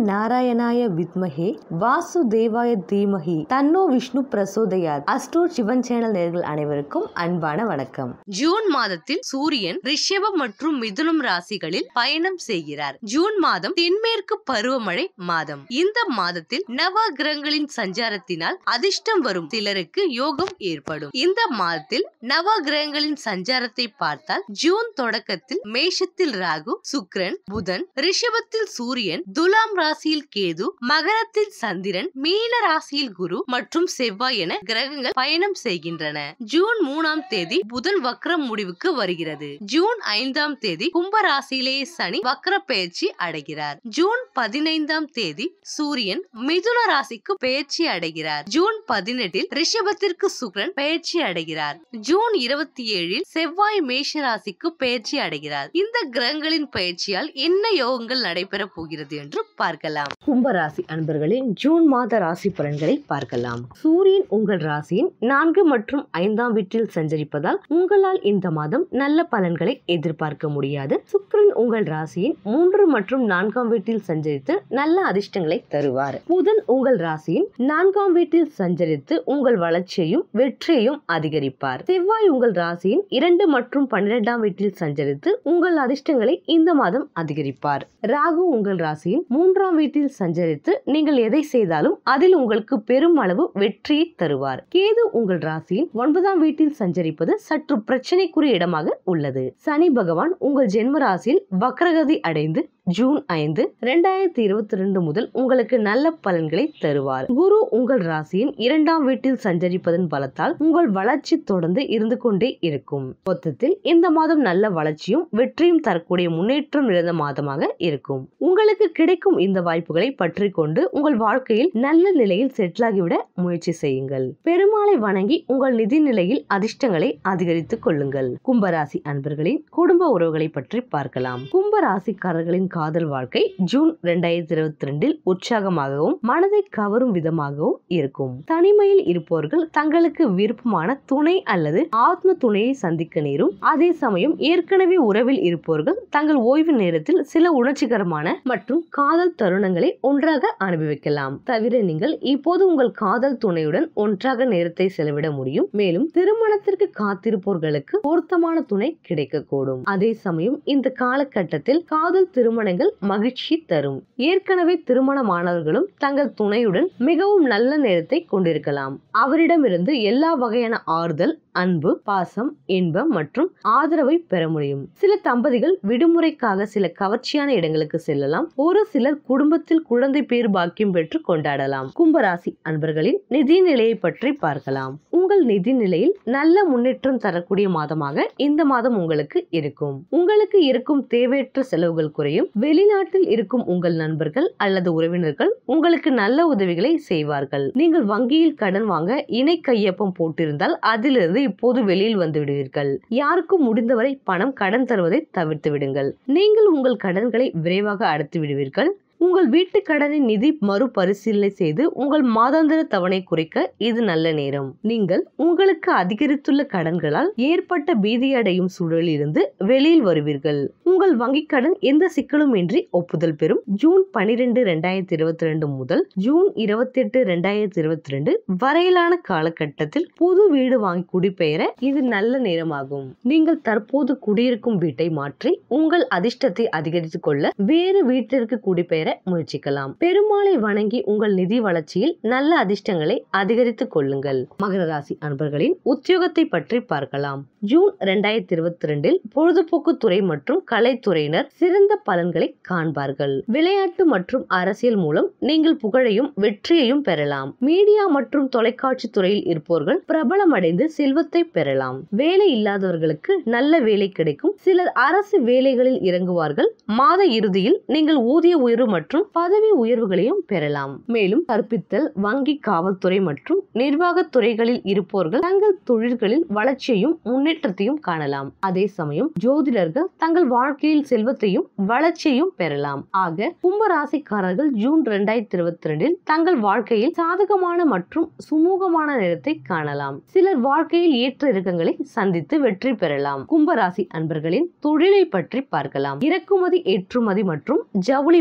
நாராயணாய வித்மஹே வாசுதேவாய தீமஹி தன்னோ விஷ்ணு பிரசோதயாத் அஸ்ட்ரோ சிவன் சேனல் நேர்கள் அனைவருக்கும் அன்பான வணக்கம் ஜூன் மாதத்தில் சூரியன் ரிஷபம் மற்றும் மிதுனம் ராசிகளில் பயணம் செய்கிறார் ஜூன் மாதம் தென்மேற்கு பருவமழை மாதம் இந்த மாதத்தில் நவ கிரகங்களின் சஞ்சாரத்தினால் அதிர்ஷ்டம் வரும் சிலருக்கு யோகம் ஏற்படும் இந்த மாதத்தில் நவ கிரகங்களின் சஞ்சாரத்தை பார்த்தால் ஜூன் தொடக்கத்தில் மேஷத்தில் ராகு சுக்கிரன் புதன் ரிஷபத்தில் சூரியன் துலாம் ராசியில் கேது மகரத்தில் சந்திரன் மீன ராசியில் குரு மற்றும் செவ்வாய் என கிரகங்கள் பயணம் செய்கின்றன ஜூன் மூணாம் தேதி புதன் வக்ரம் முடிவுக்கு வருகிறது ஜூன் ஐந்தாம் தேதி கும்ப ராசியிலேயே சனி வக்ர பெயர்ச்சி அடைகிறார் ஜூன் பதினைந்தாம் தேதி சூரியன் மிதுன ராசிக்கு பெயர்ச்சி அடைகிறார் ஜூன் பதினெட்டில் ரிஷபத்திற்கு சுக்கிரன் பெயர்ச்சி அடைகிறார் ஜூன் இருபத்தி ஏழில் செவ்வாய் மேஷ ராசிக்கு பெயர்ச்சி அடைகிறார் இந்த கிரகங்களின் பயிற்சியால் என்ன யோகங்கள் நடைபெற போகிறது என்று பார்க்கலாம் கும்பராசி அன்பர்களின் ஜூன் மாத ராசி பலன்களை பார்க்கலாம் சூரியன் உங்கள் ராசியின் நான்கு மற்றும் ஐந்தாம் வீட்டில் சஞ்சரிப்பதால் உங்களால் இந்த மாதம் நல்ல பலன்களை எதிர்பார்க்க முடியாது சுக்கிரன் உங்கள் ராசியின் மூன்று மற்றும் நான்காம் வீட்டில் சஞ்சரித்து நல்ல அதிர்ஷ்டங்களை தருவார் புதன் உங்கள் ராசியின் நான்காம் வீட்டில் சஞ்சரித்து உங்கள் வளர்ச்சியையும் வெற்றியையும் அதிகரிப்பார் செவ்வாய் உங்கள் ராசியின் இரண்டு மற்றும் பன்னிரெண்டாம் வீட்டில் சஞ்சரித்து உங்கள் அதிர்ஷ்டங்களை இந்த மாதம் அதிகரிப்பார் ராகு உங்கள் ராசியின் மூன்றாம் வீட்டில் சஞ்சரித்து நீங்கள் எதை செய்தாலும் அதில் உங்களுக்கு பெரும் அளவு வெற்றியை தருவார் கேது உங்கள் ராசியின் ஒன்பதாம் வீட்டில் சஞ்சரிப்பது சற்று பிரச்சனைக்குரிய இடமாக உள்ளது சனி பகவான் உங்கள் ஜென்ம ராசியில் வக்ரகதி அடைந்து ஜூன் ஐந்து இரண்டாயிரத்தி இருபத்தி ரெண்டு முதல் உங்களுக்கு நல்ல பலன்களை தருவார் குரு உங்கள் ராசியின் இரண்டாம் வீட்டில் சஞ்சரிப்பதன் பலத்தால் உங்கள் வளர்ச்சி தொடர்ந்து இருந்து கொண்டே இருக்கும் மொத்தத்தில் இந்த மாதம் நல்ல வளர்ச்சியும் வெற்றியும் தரக்கூடிய முன்னேற்றம் நிறைந்த மாதமாக இருக்கும் உங்களுக்கு கிடைக்கும் இந்த வாய்ப்புகளை பற்றி கொண்டு உங்கள் வாழ்க்கையில் நல்ல நிலையில் செட்டில் ஆகிவிட முயற்சி செய்யுங்கள் பெருமாளை வணங்கி உங்கள் நிதி நிலையில் அதிர்ஷ்டங்களை அதிகரித்துக் கொள்ளுங்கள் கும்பராசி அன்பர்களின் குடும்ப உறவுகளை பற்றி பார்க்கலாம் கும்பராசிக்காரர்களின் காதல் வாழ்க்கை ஜூன் இரண்டாயிரத்தி இருபத்தி ரெண்டில் உற்சாகமாகவும் மனதை கவரும் விதமாகவும் இருக்கும் தனிமையில் இருப்பவர்கள் தங்களுக்கு விருப்பமான துணை அல்லது ஆத்ம துணையை சந்திக்க நேரும் அதே சமயம் ஏற்கனவே உறவில் இருப்பவர்கள் தங்கள் ஓய்வு நேரத்தில் சில உணர்ச்சிகரமான மற்றும் காதல் தருணங்களை ஒன்றாக அனுபவிக்கலாம் தவிர நீங்கள் இப்போது உங்கள் காதல் துணையுடன் ஒன்றாக நேரத்தை செலவிட முடியும் மேலும் திருமணத்திற்கு காத்திருப்பவர்களுக்கு பொருத்தமான துணை கிடைக்கக்கூடும் அதே சமயம் இந்த காலகட்டத்தில் காதல் திருமணங்கள் மகிழ்ச்சி தரும் ஏற்கனவே திருமணமானவர்களும் தங்கள் துணையுடன் மிகவும் நல்ல நேரத்தை கொண்டிருக்கலாம் அவரிடமிருந்து எல்லா வகையான ஆறுதல் அன்பு பாசம் இன்பம் மற்றும் ஆதரவை பெற முடியும் சில தம்பதிகள் விடுமுறைக்காக சில கவர்ச்சியான இடங்களுக்கு செல்லலாம் ஒரு சிலர் குடும்பத்தில் குழந்தை பேர் பாக்கியம் பெற்று கொண்டாடலாம் கும்பராசி அன்பர்களின் நிதி நிலையை பற்றி பார்க்கலாம் உங்கள் நிதி நிலையில் நல்ல முன்னேற்றம் தரக்கூடிய மாதமாக இந்த மாதம் உங்களுக்கு இருக்கும் உங்களுக்கு இருக்கும் தேவையற்ற செலவுகள் குறையும் வெளிநாட்டில் இருக்கும் உங்கள் நண்பர்கள் அல்லது உறவினர்கள் உங்களுக்கு நல்ல உதவிகளை செய்வார்கள் நீங்கள் வங்கியில் கடன் வாங்க இணை கையொப்பம் போட்டிருந்தால் அதிலிருந்து இப்போது வெளியில் வந்து விடுவீர்கள் யாருக்கும் முடிந்தவரை பணம் கடன் தருவதை தவிர்த்து விடுங்கள் நீங்கள் உங்கள் கடன்களை விரைவாக அடைத்து விடுவீர்கள் உங்கள் வீட்டு கடனின் நிதி மறுபரிசீலனை செய்து உங்கள் மாதாந்திர தவணை குறைக்க இது நல்ல நேரம் நீங்கள் உங்களுக்கு அதிகரித்துள்ள கடன்களால் ஏற்பட்ட பீதியடையும் சூழலில் இருந்து வெளியில் வருவீர்கள் உங்கள் வங்கிக் கடன் எந்த சிக்கலும் இன்றி ஒப்புதல் பெறும் ஜூன் பனிரெண்டு இரண்டாயிரத்தி இருபத்தி ரெண்டு முதல் ஜூன் இருபத்தி எட்டு இரண்டாயிரத்தி இருபத்தி ரெண்டு வரையிலான காலகட்டத்தில் புது வீடு வாங்கி குடிபெயர இது நல்ல நேரமாகும் நீங்கள் தற்போது குடியிருக்கும் வீட்டை மாற்றி உங்கள் அதிர்ஷ்டத்தை அதிகரித்துக் கொள்ள வேறு வீட்டிற்கு குடிபெயர முயற்சிக்கலாம் பெருமாளை வணங்கி உங்கள் நிதி வளர்ச்சியில் நல்ல அதிர்ஷ்டங்களை அதிகரித்துக் கொள்ளுங்கள் மகர ராசி அன்பர்களின் உத்தியோகத்தை பற்றி பார்க்கலாம் ஜூன் இரண்டாயிரத்தி இருபத்தி ரெண்டில் பொழுதுபோக்கு துறை மற்றும் கலைத்துறையினர் சிறந்த பலன்களை காண்பார்கள் விளையாட்டு மற்றும் அரசியல் மூலம் நீங்கள் புகழையும் வெற்றியையும் பெறலாம் மீடியா மற்றும் தொலைக்காட்சி துறையில் இருப்பவர்கள் பிரபலமடைந்து செல்வத்தை பெறலாம் வேலை இல்லாதவர்களுக்கு நல்ல வேலை கிடைக்கும் சிலர் அரசு வேலைகளில் இறங்குவார்கள் மாத இறுதியில் நீங்கள் ஊதிய உயர்வு மற்றும் பதவி உயர்வுகளையும் பெறலாம் மேலும் கற்பித்தல் வங்கி காவல்துறை மற்றும் நிர்வாக துறைகளில் இருப்பவர்கள் தங்கள் தொழில்களில் வளர்ச்சியையும் முன்னேற்றத்தையும் காணலாம் அதே சமயம் ஜோதிடர்கள் தங்கள் வாழ்க்கையில் செல்வத்தையும் வளர்ச்சியையும் பெறலாம் ஆக கும்ப ராசிக்காரர்கள் ஜூன் இரண்டாயிரத்தி இருபத்தி ரெண்டில் தங்கள் வாழ்க்கையில் சாதகமான மற்றும் சுமூகமான நேரத்தை காணலாம் சிலர் வாழ்க்கையில் ஏற்ற இறக்கங்களை சந்தித்து வெற்றி பெறலாம் கும்பராசி அன்பர்களின் தொழிலை பற்றி பார்க்கலாம் இறக்குமதி ஏற்றுமதி மற்றும் ஜவுளி வணிகங்கள்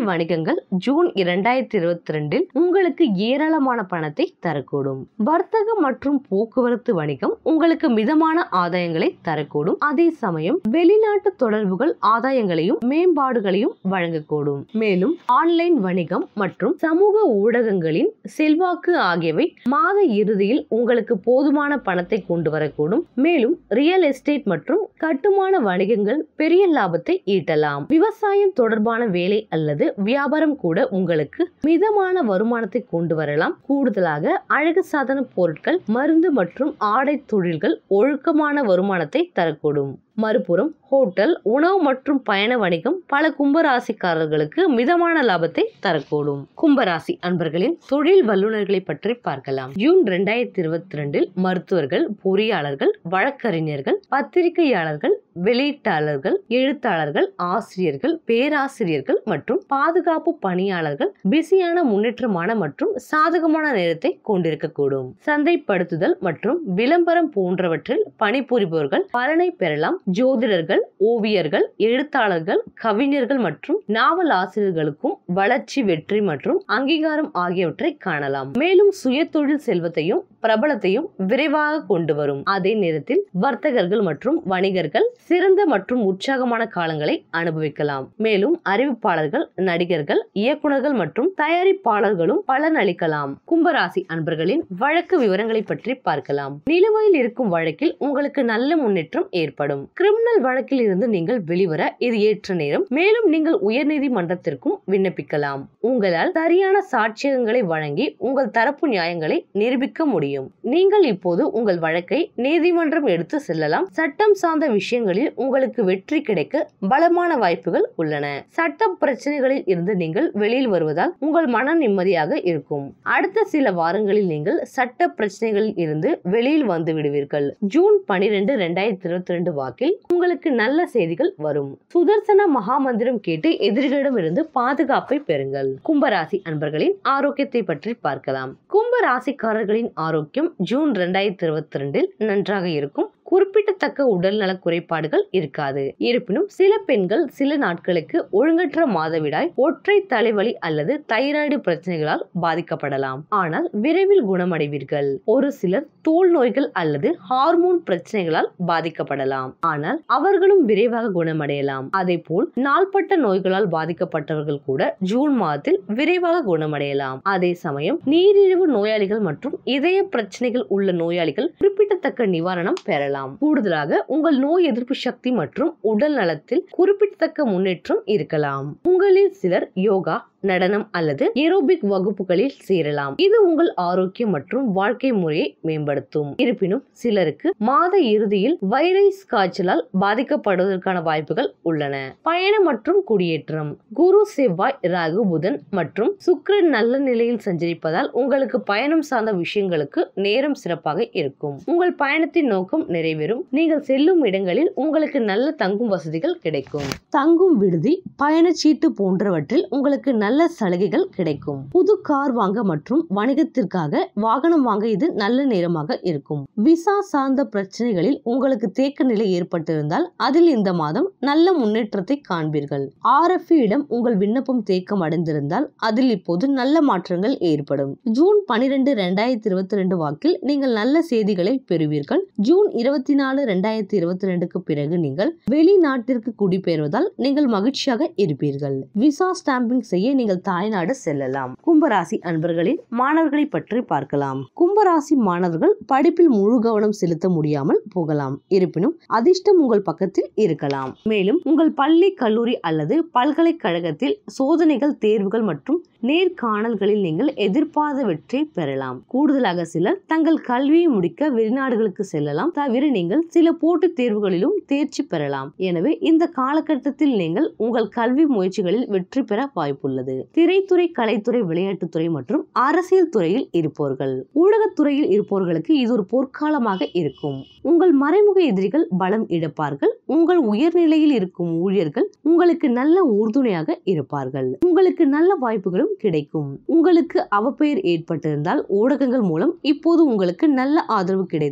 கிரகங்கள் ஜூன் இரண்டாயிரத்தி இருபத்தி ரெண்டில் உங்களுக்கு ஏராளமான பணத்தை தரக்கூடும் வர்த்தகம் மற்றும் போக்குவரத்து வணிகம் உங்களுக்கு மிதமான ஆதாயங்களை தரக்கூடும் அதே சமயம் வெளிநாட்டு தொடர்புகள் ஆதாயங்களையும் மேம்பாடுகளையும் வழங்கக்கூடும் மேலும் ஆன்லைன் வணிகம் மற்றும் சமூக ஊடகங்களின் செல்வாக்கு ஆகியவை மாத இறுதியில் உங்களுக்கு போதுமான பணத்தை கொண்டு வரக்கூடும் மேலும் ரியல் எஸ்டேட் மற்றும் கட்டுமான வணிகங்கள் பெரிய லாபத்தை ஈட்டலாம் விவசாயம் தொடர்பான வேலை அல்லது வியாபாரம் கூட உங்களுக்கு மிதமான வருமானத்தை கொண்டு வரலாம் கூடுதலாக அழகு சாதன பொருட்கள் மருந்து மற்றும் ஆடை தொழில்கள் ஒழுக்கமான வருமானத்தை தரக்கூடும் மறுபுறம் ஹோட்டல் உணவு மற்றும் பயண வணிகம் பல கும்பராசிக்காரர்களுக்கு மிதமான லாபத்தை தரக்கூடும் கும்பராசி அன்பர்களின் தொழில் வல்லுநர்களை பற்றி பார்க்கலாம் ஜூன் ரெண்டாயிரத்தி இருபத்தி ரெண்டில் மருத்துவர்கள் பொறியாளர்கள் வழக்கறிஞர்கள் பத்திரிகையாளர்கள் வெளியீட்டாளர்கள் எழுத்தாளர்கள் ஆசிரியர்கள் பேராசிரியர்கள் மற்றும் பாதுகாப்பு பணியாளர்கள் பிஸியான முன்னேற்றமான மற்றும் சாதகமான நேரத்தை கொண்டிருக்கக்கூடும் சந்தைப்படுத்துதல் மற்றும் விளம்பரம் போன்றவற்றில் பணிபுரிபவர்கள் பலனை பெறலாம் ஜோதிடர்கள் ஓவியர்கள் எழுத்தாளர்கள் கவிஞர்கள் மற்றும் நாவல் ஆசிரியர்களுக்கும் வளர்ச்சி வெற்றி மற்றும் அங்கீகாரம் ஆகியவற்றை காணலாம் மேலும் சுய தொழில் செல்வத்தையும் பிரபலத்தையும் விரைவாக கொண்டு வரும் அதே நேரத்தில் வர்த்தகர்கள் மற்றும் வணிகர்கள் சிறந்த மற்றும் உற்சாகமான காலங்களை அனுபவிக்கலாம் மேலும் அறிவிப்பாளர்கள் நடிகர்கள் இயக்குனர்கள் மற்றும் தயாரிப்பாளர்களும் பலன் அளிக்கலாம் கும்பராசி அன்பர்களின் வழக்கு விவரங்களை பற்றி பார்க்கலாம் நிலுவையில் இருக்கும் வழக்கில் உங்களுக்கு நல்ல முன்னேற்றம் ஏற்படும் கிரிமினல் வழக்கில் இருந்து நீங்கள் வெளிவர இது ஏற்ற நேரம் மேலும் நீங்கள் உயர்நீதிமன்றத்திற்கும் விண்ணப்பிக்கலாம் உங்களால் சரியான சாட்சியங்களை வழங்கி உங்கள் தரப்பு நியாயங்களை நிரூபிக்க முடியும் நீங்கள் இப்போது உங்கள் வழக்கை நீதிமன்றம் எடுத்து செல்லலாம் சட்டம் சார்ந்த விஷயங்களில் உங்களுக்கு வெற்றி கிடைக்க பலமான வாய்ப்புகள் உள்ளன சட்ட பிரச்சனைகளில் இருந்து நீங்கள் வெளியில் வருவதால் உங்கள் மன நிம்மதியாக இருக்கும் அடுத்த சில வாரங்களில் நீங்கள் சட்ட பிரச்சனைகளில் இருந்து வெளியில் வந்து விடுவீர்கள் ஜூன் பனிரெண்டு ரெண்டாயிரத்தி இருபத்தி ரெண்டு வாக்கில் உங்களுக்கு நல்ல செய்திகள் வரும் சுதர்சன மகாமந்திரம் கேட்டு எதிரிகளிடமிருந்து பாதுகாப்பை பெறுங்கள் கும்பராசி அன்பர்களின் ஆரோக்கியத்தை பற்றி பார்க்கலாம் கும்ப ராசிக்காரர்களின் ஆரோக்கியம் ஜூன் ரெண்டாயிரத்தி இருபத்தி ரெண்டில் நன்றாக இருக்கும் குறிப்பிடத்தக்க உடல்நல குறைபாடுகள் இருக்காது இருப்பினும் சில பெண்கள் சில நாட்களுக்கு ஒழுங்கற்ற மாதவிடாய் ஒற்றை தலைவலி அல்லது தைராய்டு பிரச்சனைகளால் பாதிக்கப்படலாம் ஆனால் விரைவில் குணமடைவீர்கள் ஒரு சிலர் தோல் நோய்கள் அல்லது ஹார்மோன் பிரச்சனைகளால் பாதிக்கப்படலாம் ஆனால் அவர்களும் விரைவாக குணமடையலாம் அதே போல் நாள்பட்ட நோய்களால் பாதிக்கப்பட்டவர்கள் கூட ஜூன் மாதத்தில் விரைவாக குணமடையலாம் அதே சமயம் நீரிழிவு நோயாளிகள் மற்றும் இதய பிரச்சனைகள் உள்ள நோயாளிகள் குறிப்பிடத்தக்க நிவாரணம் பெறலாம் கூடுதலாக உங்கள் நோய் எதிர்ப்பு சக்தி மற்றும் உடல் நலத்தில் குறிப்பிடத்தக்க முன்னேற்றம் இருக்கலாம் உங்களில் சிலர் யோகா நடனம் அல்லது ஏரோபிக் வகுப்புகளில் சேரலாம் இது உங்கள் ஆரோக்கியம் மற்றும் வாழ்க்கை முறையை மேம்படுத்தும் இருப்பினும் சிலருக்கு மாத இறுதியில் வைரஸ் காய்ச்சலால் பாதிக்கப்படுவதற்கான வாய்ப்புகள் உள்ளன பயணம் மற்றும் குடியேற்றம் குரு செவ்வாய் ராகு புதன் மற்றும் சுக்கிரன் நல்ல நிலையில் சஞ்சரிப்பதால் உங்களுக்கு பயணம் சார்ந்த விஷயங்களுக்கு நேரம் சிறப்பாக இருக்கும் உங்கள் பயணத்தின் நோக்கம் நிறைவேறும் நீங்கள் செல்லும் இடங்களில் உங்களுக்கு நல்ல தங்கும் வசதிகள் கிடைக்கும் தங்கும் விடுதி பயணச்சீட்டு போன்றவற்றில் உங்களுக்கு நல்ல சலுகைகள் கிடைக்கும் புது கார் வாங்க மற்றும் வணிகத்திற்காக வாகனம் வாங்க இது நல்ல நேரமாக இருக்கும் விசா சார்ந்த பிரச்சனைகளில் உங்களுக்கு தேக்க நிலை ஏற்பட்டிருந்தால் அதில் இந்த மாதம் நல்ல முன்னேற்றத்தை காண்பீர்கள் ஆர்எஃப் இடம் உங்கள் விண்ணப்பம் தேக்கம் அடைந்திருந்தால் அதில் இப்போது நல்ல மாற்றங்கள் ஏற்படும் ஜூன் பனிரெண்டு ரெண்டாயிரத்தி இருபத்தி ரெண்டு வாக்கில் நீங்கள் நல்ல செய்திகளை பெறுவீர்கள் ஜூன் இருபத்தி நாலு ரெண்டாயிரத்தி இருபத்தி ரெண்டுக்கு பிறகு நீங்கள் வெளிநாட்டிற்கு குடிபெயர்வதால் நீங்கள் மகிழ்ச்சியாக இருப்பீர்கள் விசா ஸ்டாம்பிங் செய்ய நீங்கள் தாய்நாடு செல்லலாம் கும்பராசி அன்பர்களின் மாணவர்களை பற்றி பார்க்கலாம் கும்பராசி மாணவர்கள் படிப்பில் முழு கவனம் செலுத்த முடியாமல் போகலாம் இருப்பினும் அதிர்ஷ்டம் உங்கள் பக்கத்தில் இருக்கலாம் மேலும் உங்கள் பள்ளி கல்லூரி அல்லது பல்கலைக்கழகத்தில் சோதனைகள் தேர்வுகள் மற்றும் நேர்காணல்களில் நீங்கள் எதிர்பார்த்த வெற்றி பெறலாம் கூடுதலாக சிலர் தங்கள் கல்வியை முடிக்க வெளிநாடுகளுக்கு செல்லலாம் தவிர நீங்கள் சில போட்டித் தேர்வுகளிலும் தேர்ச்சி பெறலாம் எனவே இந்த காலகட்டத்தில் நீங்கள் உங்கள் கல்வி முயற்சிகளில் வெற்றி பெற வாய்ப்புள்ளது திரைத்துறை கலைத்துறை விளையாட்டுத்துறை மற்றும் அரசியல் துறையில் இருப்பவர்கள் ஊடகத்துறையில் இருப்பவர்களுக்கு இது ஒரு பொற்காலமாக இருக்கும் உங்கள் மறைமுக எதிரிகள் பலம் இழப்பார்கள் உங்கள் உயர்நிலையில் இருக்கும் ஊழியர்கள் உங்களுக்கு நல்ல உறுதுணையாக இருப்பார்கள் உங்களுக்கு நல்ல வாய்ப்புகளும் கிடைக்கும் உங்களுக்கு அவப்பெயர் ஏற்பட்டிருந்தால் ஊடகங்கள் மூலம் இப்போது உங்களுக்கு நல்ல ஆதரவு கிடைத்து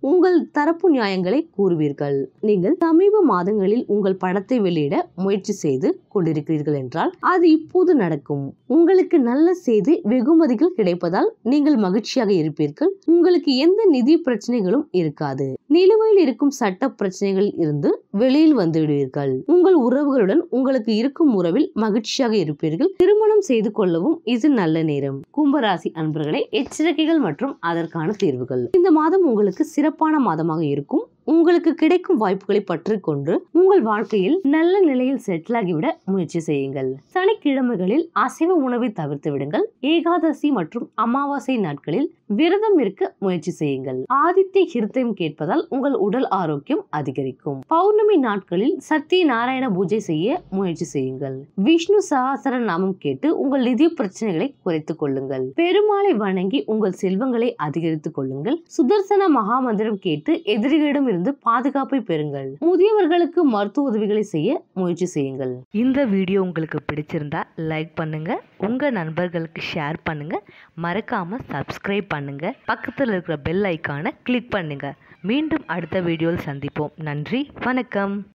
உங்கள் தரப்பு நியாயங்களை கூறுவீர்கள் நீங்கள் சமீப மாதங்களில் உங்கள் படத்தை வெளியிட முயற்சி செய்து கொண்டிருக்கிறீர்கள் என்றால் அது இப்போது நடக்கும் உங்களுக்கு நல்ல செய்தி வெகுமதிகள் கிடைப்பதால் நீங்கள் மகிழ்ச்சியாக இருப்பீர்கள் உங்களுக்கு எந்த நிதி பிரச்சனைகளும் இருக்காது நிலுவையில் இருக்கும் சட்ட பிரச்சனைகளில் இருந்து வெளியில் வந்து விடுவீர்கள் உங்கள் உறவுகளுடன் உங்களுக்கு இருக்கும் உறவில் மகிழ்ச்சியாக இருப்பீர்கள் திருமணம் செய்து கொள்ளவும் இது நல்ல நேரம் கும்பராசி அன்பர்களே எச்சரிக்கைகள் மற்றும் அதற்கான தீர்வுகள் இந்த மாதம் உங்களுக்கு சிறப்பான மாதமாக இருக்கும் உங்களுக்கு கிடைக்கும் வாய்ப்புகளை பற்றி கொண்டு உங்கள் வாழ்க்கையில் நல்ல நிலையில் செட்டில் ஆகிவிட முயற்சி செய்யுங்கள் சனிக்கிழமைகளில் அசைவ உணவை தவிர்த்து விடுங்கள் ஏகாதசி மற்றும் அமாவாசை நாட்களில் விரதம் இருக்க முயற்சி செய்யுங்கள் ஆதித்ய ஹிருதயம் கேட்பதால் உங்கள் உடல் ஆரோக்கியம் அதிகரிக்கும் பௌர்ணமி நாட்களில் சத்திய நாராயண பூஜை செய்ய முயற்சி செய்யுங்கள் விஷ்ணு சகாசர நாமம் கேட்டு உங்கள் நிதி பிரச்சனைகளை குறைத்துக் கொள்ளுங்கள் பெருமாளை வணங்கி உங்கள் செல்வங்களை அதிகரித்துக் கொள்ளுங்கள் சுதர்சன மகாமந்திரம் கேட்டு எதிரிகளிடம் இருந்து பாதுகாப்பை பெறுங்கள் முதியவர்களுக்கு மருத்துவ உதவிகளை செய்ய முயற்சி செய்யுங்கள் இந்த வீடியோ உங்களுக்கு பிடிச்சிருந்தா லைக் பண்ணுங்க உங்க நண்பர்களுக்கு ஷேர் பண்ணுங்க மறக்காம சப்ஸ்கிரைப் பண்ணுங்க பக்கத்தில் இருக்கிற பெல் ஐக்கானை கிளிக் பண்ணுங்க மீண்டும் அடுத்த வீடியோவில் சந்திப்போம் நன்றி வணக்கம்